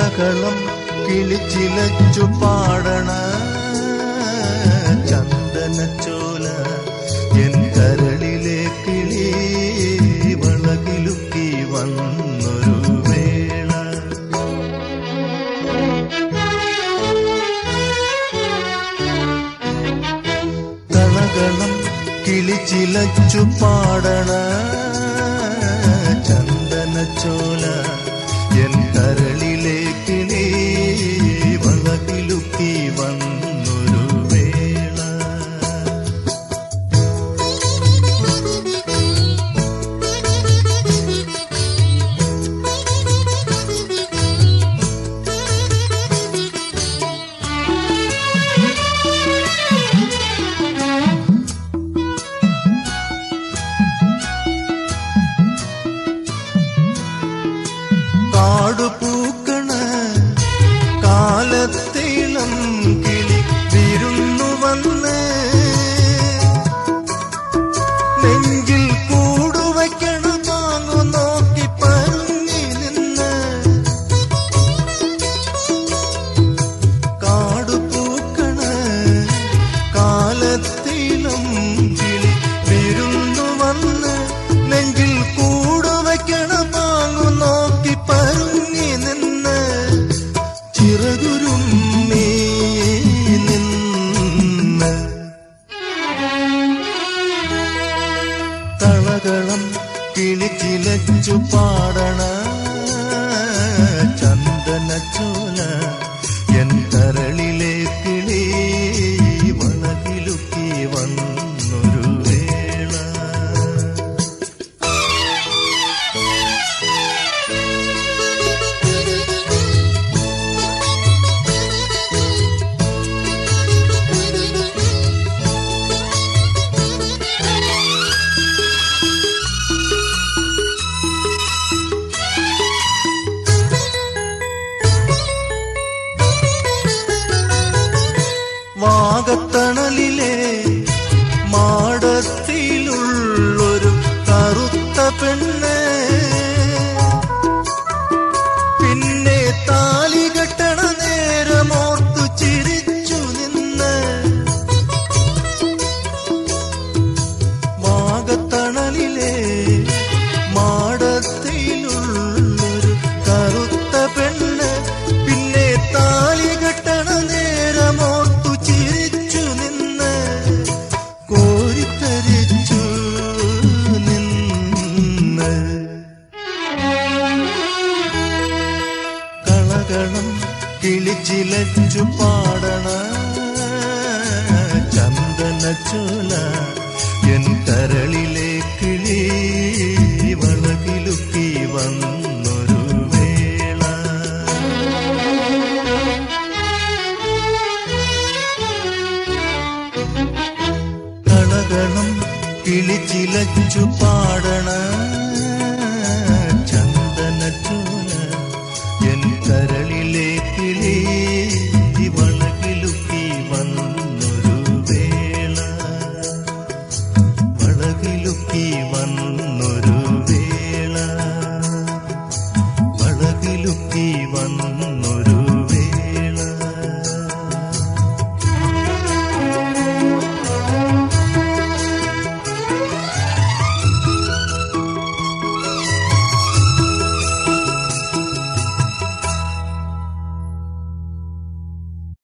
കളകളം കിളിച്ചിലച്ചു പാടണ ചന്ദനച്ചോല N കരളിലെ കിളി വളകിലുക്കി വന്നൊരു വേള കളകളം കിളിച്ചിലച്ചു പാടണ ചന്ദനച്ചോല എൻ കരളിലെ കിളി വളകിലുക്കി വന്നൊരു വേള കാടുപൂക്കണ കാലത്തിളം കിളി വിരുന്നു വന്ന് നെഞ്ചിൽ കൂടുവയ്ക്കണ മാങ്ങു നോക്കി പരുങ്ങി നിന്ന് കാടുപൂക്കണ കാലത്തിളം കിളി വിരുന്നു വന്ന് നെഞ്ചിൽ കൂടുവയ്ക്കണ മാങ്ങു നോക്കി പരുങ്ങി നിന്ന് ചിറകുരുമ്മേ നിന്ന് കളകളം കിളിച്ചിലച്ചു പാടണ ചന്ദനച്ചോല എൻ കരളിലെ കിളി വളകിലുക്കി വന്നൊരു വേള വാഗത്തണലിലെ മാടത്തിലുള്ളൊരു കറുത്ത പെണ്ണ് പിന്നെ താലി കെട്ടണ നേരമോർത്തു ചിരിച്ചു നിന്ന് വാഗത്തണലിലെ മാടത്തിലുള്ളൊരു കറുത്ത പെണ്ണ് പിന്നെ താലി കെട്ടണ നേരമോർത്തു ചിരിച്ചു നിന്ന് കോരിത്തരിച്ചു നിന്ന് കളകളം കിളിച്ചിലച്ചു പാടണ ചന്ദനച്ചോല എൻ കരളിലെ കിളി വളകിലുക്കി വന്നൊരു വേള കളകളം കിളിച്ചിലച്ചു പാടണ ചന്ദനച്ചോല എൻ കരളിലെ കിളി വളകിലുക്കി വന്നൊരു വേള വളകിലുക്കി വന്നൊരു വേള വളകിലുക്കി വന്നൊരു